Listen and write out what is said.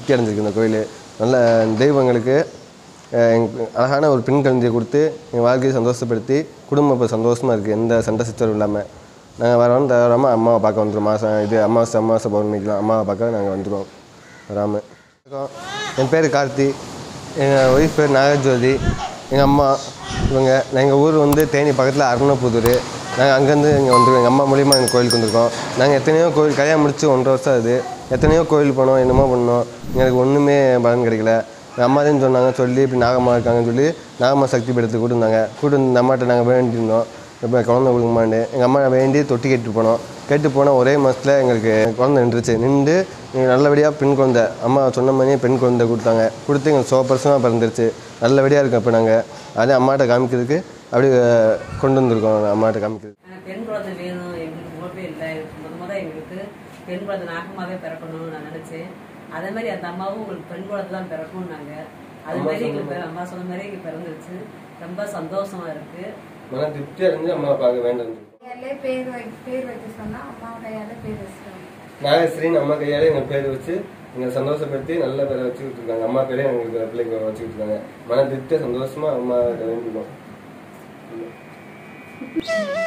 திருப்தி அடைஞ்சிருக்கு இந்த கோயில் நல்ல தெய்வங்களுக்கு அஹ், எங்க- அழகான ஒரு பெண் குழந்தையை கொடுத்து எங்கள் வாழ்க்கையை சந்தோஷப்படுத்தி குடும்பம் இப்போ சந்தோஷமாக இருக்குது எந்த சண்டை சித்தரும் இல்லாமல் நாங்கள் வரோம் தவறாமல் அம்மாவை பார்க்க வந்துடுவோம் மாதம் இது அமாவாசை அமாவாசை பௌர்ணமிக்கெலாம் அம்மாவை பார்க்க நாங்கள் வந்துடுவோம் வராமல் என் பேர் கார்த்தி எங்கள் ஒய்ஃப் பேர் நாகஜோதி எங்கள் அம்மா இவங்க எங்கள் ஊர் வந்து தேனி பக்கத்தில் அருணப்புதூர் நாங்கள் அங்கேருந்து இங்கே வந்துருக்கோம் எங்கள் அம்மா மூலியமாக எங்கள் கோயிலுக்கு வந்திருக்கோம் நாங்கள் எத்தனையோ கோயில் கல்யாணம் முடிச்சு ஒன்றரை வருஷம் ஆகுது எத்தனையோ கோயில் போனோம் என்னமோ பண்ணோம் எங்களுக்கு ஒன்றுமே பலன் கிடைக்கல எங்கள் அம்மா தான் சொன்னாங்க சொல்லி இப்படி நாகம்மா இருக்காங்கன்னு சொல்லி நாகம்மா சக்தி பீடத்துக்கு கூட்டு வந்தாங்க கூட்டு வந்து இந்த அம்மாட்ட நாங்கள் வேண்டியிருந்தோம் இப்போ குழந்தை கொடுக்குமான்னு எங்கள் அம்மா வேண்டி தொட்டி கேட்டு போனோம் கேட்டு போனால் ஒரே மாதத்தில் எங்களுக்கு குழந்தை நின்றுச்சு நின்று நீங்கள் நல்லபடியாக பெண் குழந்தை அம்மா சொன்ன மாதிரியே பெண் குழந்தை கொடுத்தாங்க கொடுத்து எங்களுக்கு சோப்பர்ஸமாக பிறந்துருச்சு நல்லபடியாக இருக்கோம் இப்போ நாங்கள் அதே அம்மாட்ட காமிக்கிறதுக்கு அப்படியே கொண்டு வந்திருக்கோம் அம்மாட்ட காமிக்கிறது எனக்கு பெண் குழந்தை வேணும் எங்களுக்கு ஓட்டே இல்லை முத முத எங்களுக்கு பெண் குழந்தை நாகமாவே பிறக்கணும்னு நான் நினைச்சேன் அதே மாதிரி அந்த அம்மாவும் உங்களுக்கு பெண் குழந்தை தான் பிறக்கும்னாங்க அது அம்மா மாதிரி சொன்ன எங்களுக்கு பிற- அம்மா சொன்ன மாதிரி எங்களுக்கு பிறந்துருச்சு ரொம்ப சந்தோஷமா இருக்கு மன திருப்தியாக இருந்து அம்மா பார்க்க வேண்டும் கையாலே பேர் வை பேர் வைக்க சொன்னா அம்மா கையால பேர் வச்சிருக்காங்க நாகஸ்ரீன்னு அம்மா கையாலே எங்கள் பேர் வச்சு எங்களை சந்தோஷப்படுத்தி நல்ல பேரை வச்சுக்கிட்டு இருக்காங்க அம்மா பேரே எங்களுக்கு பிள்ளைங்க வச்சுக்கிட்டு இருக்காங்க மன திருப்தியாக சந்தோஷமாக அம்மா வேண்டிக்கணும்